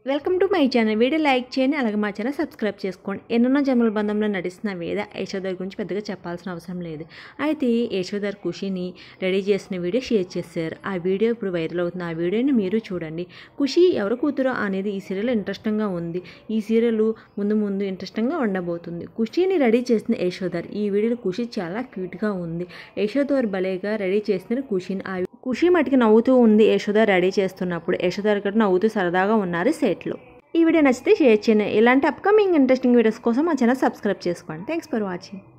welcome to my channel video like చేయండి అలాగే మా ఛానల్ సబ్స్క్రైబ్ చేసుకోండి ఎన్నెన్నో జన్మల బంధంలో నటిస్తున్న వేద యశోధర్ గురించి పెద్దగా చెప్పాల్సిన అవసరం లేదు అయితే యశోధర్ ఖుషిని రెడీ చేసిన వీడియో షేర్ చేశారు ఆ వీడియో ఇప్పుడు వైరల్ అవుతుంది ఆ వీడియోని మీరు చూడండి ఖుషి ఎవరు కూతురో అనేది ఈ సీరియల్ ఇంట్రెస్టింగ్గా ఉంది ఈ సీరియల్ ముందు ముందు ఇంట్రెస్టింగ్గా ఉండబోతుంది ఖుషిని రెడీ చేసిన యశోధర్ ఈ వీడియోలో ఖుషి చాలా క్యూట్గా ఉంది యశోధర్ భలేగా రెడీ చేసిన ఖుషిని ఆ ఖుషి మటుకి నవ్వుతూ ఉంది యశోద రెడీ చేస్తున్నప్పుడు యశోధర్ కూడా నవ్వుతూ సరదాగా ఉన్నారు సెట్లో ఈ వీడియో నచ్చితే షేర్ చేయండి ఇలాంటి అప్కమింగ్ ఇంట్రెస్టింగ్ వీడియోస్ కోసం మా ఛానల్ సబ్స్క్రైబ్ చేసుకోండి థ్యాంక్స్ ఫర్ వాచింగ్